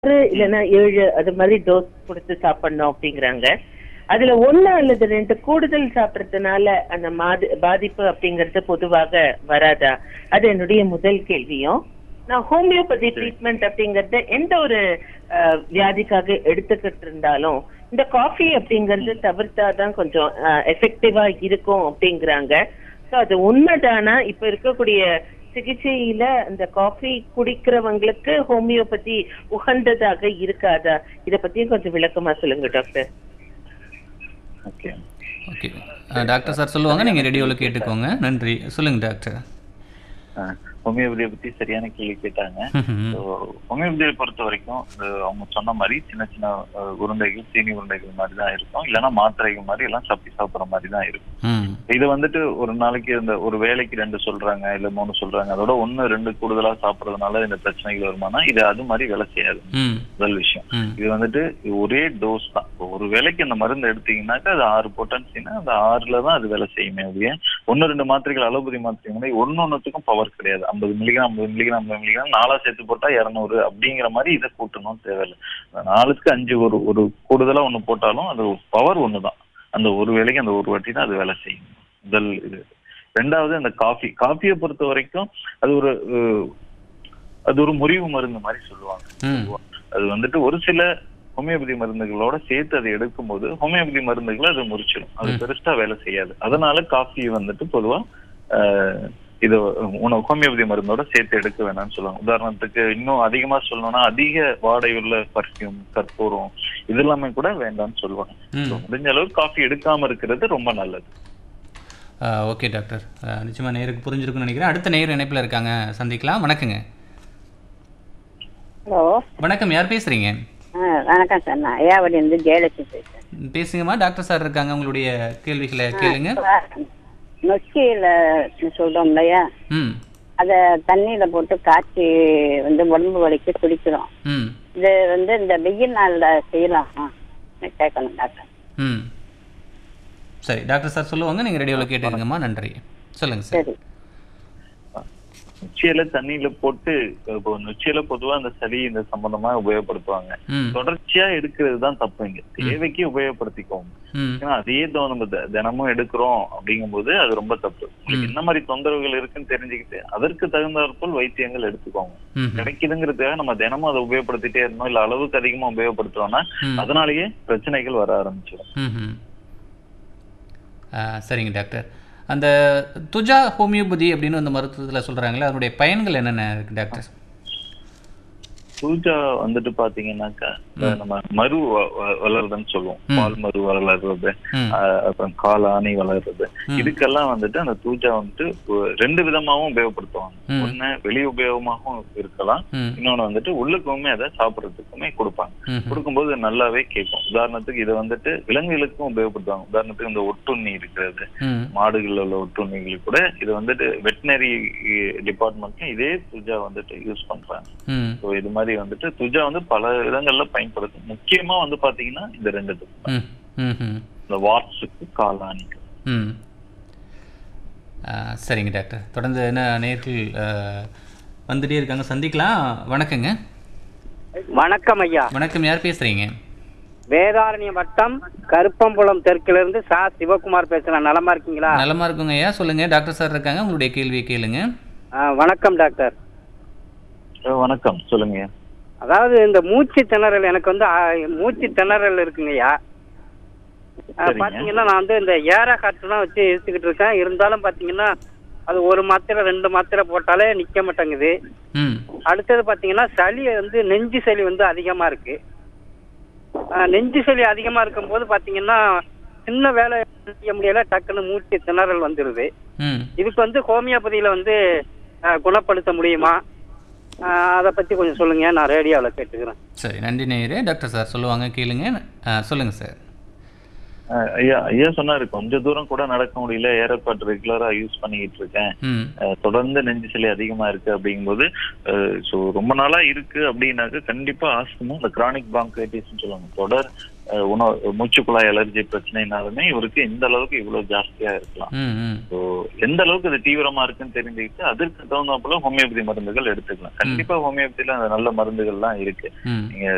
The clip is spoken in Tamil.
ஆறு இல்லைன்னா ஏழு அது மாதிரி டோஸ் கொடுத்து சாப்பிடணும் அப்படிங்கிறாங்க அதுல ஒண்ணு அல்லது ரெண்டு கூடுதல் சாப்பிடறதுனால அந்த மாது பாதிப்பு அப்படிங்கறது பொதுவாக வராதா அது என்னுடைய முதல் கேள்வியும் நான் ஹோமியோபதி ட்ரீட்மெண்ட் அப்படிங்கறது எந்த ஒரு அஹ், வியாதிக்காக எடுத்துக்கிட்டு இருந்தாலும் இந்த காஃபி அப்படிங்கறது தவிர்த்தாதான் கொஞ்சம் எஃபெக்டிவா இருக்கும் அப்படிங்கிறாங்க சோ அது உண்மைதானா இப்ப இருக்கக்கூடிய சிகிச்சையில இந்த காஃபி குடிக்கிறவங்களுக்கு ஹோமியோபதி உகந்ததாக இருக்காதா இத பத்தியும் கொஞ்சம் விளக்கமா சொல்லுங்க doctor okay okay doctor sir சொல்லுவாங்க நீங்கள் ரேடியோவில் கேட்டுக்கோங்க நன்றி சொல்லுங்கள் டாக்டர் ஹோமியோபதியை பத்தி சரியான கேள்வி கேட்டாங்க ம்ஹும். So, ஹோமியோபதியை பொறுத்த வரைக்கும் இந்த அவங்க சொன்ன மாதிரி சின்ன சின்ன அஹ், உருண்டைகள் சீனி உருண்டைகள் மாதிரி தான் இருக்கும் இல்லைன்னா மாத்திரைகள் மாதிரி எல்லாம் சப்பி சாப்பிடுற மாதிரி தான் இருக்கும் ம் இது வந்துட்டு ஒரு நாளைக்கு இந்த ஒரு வேலைக்கு ரெண்டு சொல்றாங்க இல்ல மூணு சொல்றாங்க அதோட ஒண்ணு ரெண்டு கூடுதலா சாப்பிடுறதுனால இந்த பிரச்சனைகள் வருமானா இது அது மாதிரி வேலை செய்யாது ம் முதல் விஷயம் ம் இது வந்துட்டு ஒரே டோஸ் தான் இப்போ ஒரு வேலைக்கு அந்த மருந்து எடுத்தீங்கன்னாக்கா அது ஆறு பொட்டன்சினா அந்த ஆறுல தான் அது வேலை செய்யுமே ஒழிய ஒன்னு ரெண்டு மாத்திரைகள் அலோபதி மாத்திரை மாதிரி ஒன்னு ஒன்னுத்துக்கும் பவர் கிடையாது ஐம்பது மில்லிகிராம் ஐம்பது மில்லிகிராம் ஐம்பது மில்லிகிராம் நாலா சேர்த்து போட்டா இரநூறு அப்படிங்கிற மாதிரி இதை கூட்டணும் தேவையில்லை அந்த நாலுக்கு அஞ்சு ஒரு ஒரு கூடுதலா ஒண்ணு போட்டாலும் அது பவர் ஒண்ணுதான் அந்த ஒரு வேலைக்கு அந்த ஒரு வாட்டி தான் அது வேலை செய்யும் முதல் இது ரெண்டாவது அந்த காஃபி காஃபியை பொறுத்த வரைக்கும் அது ஒரு அஹ், அது ஒரு முறிவு மருந்து மாதிரி சொல்லுவாங்க ம் அது வந்துட்டு ஒரு சில ஹோமியோபதி மருந்துகளோட சேர்த்து அதை எடுக்கும்போது ஹோமியோபதி மருந்துகளை அது முறிச்சிடும் அது பெருசா வேலை செய்யாது அதனால காஃபி வந்துட்டு பொதுவா ஆஹ், இது உணவு ஹோமியோபதி மருந்தோட சேர்த்து எடுக்க வேணாம்னு சொல்லுவாங்க உதாரணத்துக்கு இன்னும் அதிகமா சொல்லணும்னா அதிக வாடை உள்ள பர்ஃப்யூம் கற்பூரம் இது எல்லாமே கூட வேண்டாம்னு சொல்லுவாங்க ம் So, முடிஞ்ச அளவுக்கு காஃபி எடுக்காம இருக்கிறது ரொம்ப நல்லது ஓகே டாக்டர் நிச்சயமாக நேருக்கு புரிஞ்சிருக்குன்னு நினைக்கிறேன் அடுத்த நேர் இணைப்பில் இருக்காங்க சந்திக்கலாம் வணக்கங்க ஹலோ வணக்கம் யார் பேசுகிறீங்க ஆ வணக்கம் சார் நான் ஐயாவடி இருந்து ஜெயலட்சுமி பேசுகிறேன் பேசுங்கம்மா டாக்டர் சார் இருக்காங்க உங்களுடைய கேள்விகளை கேளுங்க நொச்சியில் சொல்கிறோம் இல்லையா ம் அதை தண்ணியில் போட்டு காய்ச்சி வந்து உடம்பு வலிக்கு குடிக்கிறோம் ம் இது வந்து இந்த வெயில் நாளில் செய்யலாமா கேட்கணும் டாக்டர் ம் சரி டாக்டர் சார் சொல்லுவாங்க நீங்கள் ரேடியோவில் கேட்டுக்கங்கம்மா நன்றி சொல்லுங்கள் சார் சரி நொச்சியில தண்ணியில போட்டு இப்போ நொச்சியில பொதுவா அந்த சளி இந்த சம்பந்தமா உபயோகப்படுத்துவாங்க ம் தொடர்ச்சியா எடுக்கிறது தான் தப்பு இங்க தேவைக்கு உபயோகப்படுத்திக்கோங்க ம் ஏன்னா அதையே தோ- நம்ம த- தினமும் எடுக்கிறோம் அப்படிங்கும்போது அது ரொம்ப தப்பு உங்களுக்கு என்ன மாதிரி தொந்தரவுகள் இருக்குன்னு தெரிஞ்சுக்கிட்டு அதற்கு தகுந்தாற்போல் வைத்தியங்கள் எடுத்துக்கோங்க ம் கிடைக்குதுங்கிறதுக்காக நம்ம தினமும் அதை உபயோகப்படுத்திட்டே இருந்தோம் இல்ல அளவுக்கு அதிகமா உபயோகப்படுத்துறோம்னா ம். அதனாலேயே பிரச்சனைகள் வர ஆரம்பிச்சிடும் ம்ஹும். ஆ, சரிங்க டாக்டர் அந்த துஜா ஹோமியோபதி அப்படின்னு அந்த மருத்துவத்தில் சொல்கிறாங்களே அதனுடைய பயன்கள் என்னென்ன இருக்கு டாக்டர் பூஜா வந்துட்டு பாத்தீங்கன்னாக்கா நம்ம மறு வ- வ- வளருதுன்னு சொல்லுவோம் பால் மறு வளர்றது ம் ஆஹ் அப்புறம் காளானி வளர்றது ம். இதுக்கெல்லாம் வந்துட்டு அந்த தூஜா வந்துட்டு ஒ- ரெண்டு விதமாவும் உபயோகப்படுத்துவாங்க ம். ஒண்ணு வெளி உபயோகமாகவும் இருக்கலாம் ம் இன்னொன்னு வந்துட்டு உள்ளுக்குமே அதை சாப்பிடுறதுக்குமே கொடுப்பாங்க ம்ஹும். கொடுக்கும்போது நல்லாவே கேட்கும் உதாரணத்துக்கு இதை வந்துட்டு விலங்குகளுக்கும் உபயோகப்படுத்துவாங்க உதாரணத்துக்கு இந்த ஒட்டுண்ணி இருக்கிறது ம் மாடுகள்ல உள்ள ஒட்டுண்ணிகள் கூட இது வந்துட்டு வெட்டினரி டிபார்ட்மெண்ட்லயும் இதே துஜா வந்துட்டு யூஸ் பண்றாங்க ம் ஸோ இது மாதிரி வந்துட்டு துஜா வந்து பல விதங்கள்ல பயன்படுத்தும் முக்கியமா வந்து பாத்தீங்கன்னா இந்த ரெண்டுத்துக்கு தான். ம் ம்ஹும். இந்த வாட்ஸுக்கு காளானிக்கு ம் ஆ, சரிங்க டாக்டர் தொடர்ந்து என்ன நேர்கள் ஆ, வந்துட்டே இருக்காங்க சந்திக்கலாம் வணக்கங்க வணக்கம் ஐயா வணக்கம் யார் பேசுகிறீங்க வேதாரண்யம் வட்டம் கருப்பம்புலம் தெற்கிலிருந்து சா சிவகுமார் பேசுறேன் நலமா இருக்கீங்களா நலமா இருக்குங்க ஐயா சொல்லுங்க டாக்டர் சார் இருக்காங்க உங்களுடைய கேள்வியை கேளுங்க ஆ, வணக்கம் டாக்டர் அஹ் வணக்கம் சொல்லுங்க அதாவது இந்த மூச்சு திணறல் எனக்கு வந்து ஆ, மூச்சு திணறல் இருக்குங்கய்யா ஆ, சரிங்க. பாத்தீங்கன்னா நான் வந்து இந்த ஏர காற்றுலாம் வச்சு இழுத்துக்கிட்டு இருக்கேன் இருந்தாலும் பாத்தீங்கன்னா அது ஒரு மாத்திரை ரெண்டு மாத்திரை போட்டாலே நிக்க மாட்டேங்குது ம் அடுத்தது பாத்தீங்கன்னா சளி வந்து நெஞ்சு சளி வந்து அதிகமா இருக்கு ஆ, நெஞ்சு சளி அதிகமா இருக்கும்போது பாத்தீங்கன்னா சின்ன வேலை செய்ய முடியல டக்குன்னு மூச்சு திணறல் வந்துருது ம் இதுக்கு வந்து ஹோமியோபதியில வந்து ஆ, குணப்படுத்த முடியுமா அதை பத்தி கொஞ்சம் சொல்லுங்க நான் ரேடியோவில் கேட்டுக்கிறேன் சரி நன்றி நேயரே டாக்டர் சார் சொல்லுவாங்க கேளுங்க ஆ, சொல்லுங்க சார் அஹ் ஐயா ஐயா சொன்னாரு கொஞ்ச தூரம் கூட நடக்க முடியல ஏர்பாட் ரெகுலரா யூஸ் பண்ணிக்கிட்டு இருக்கேன் ம் அஹ் தொடர்ந்து நெஞ்சு சளி அதிகமா இருக்கு அப்படிங்கும்போது ஸோ ரொம்ப நாளா இருக்கு அப்படின்னாக்க கண்டிப்பா ஆஸ்துமா இந்த கிரானிக் பாங்கைட்டிஸ் சொல்லுவாங்க தொடர் அஹ் உணவு மூச்சுக்குழாய் அலர்ஜி பிரச்சனைனாலுமே இவருக்கு இந்த அளவுக்கு இவ்வளவு ஜாஸ்தியா இருக்கலாம் ம் ம் ஸோ எந்த அளவுக்கு இது தீவிரமா இருக்குன்னு தெரிஞ்சுக்கிட்டு அதற்கு தகுந்தாப்புல ஹோமியோபதி மருந்துகள் எடுத்துக்கலாம் கண்டிப்பா ஹோமியோபதியில அந்த நல்ல மருந்துகள்லாம் இருக்கு ம் நீங்க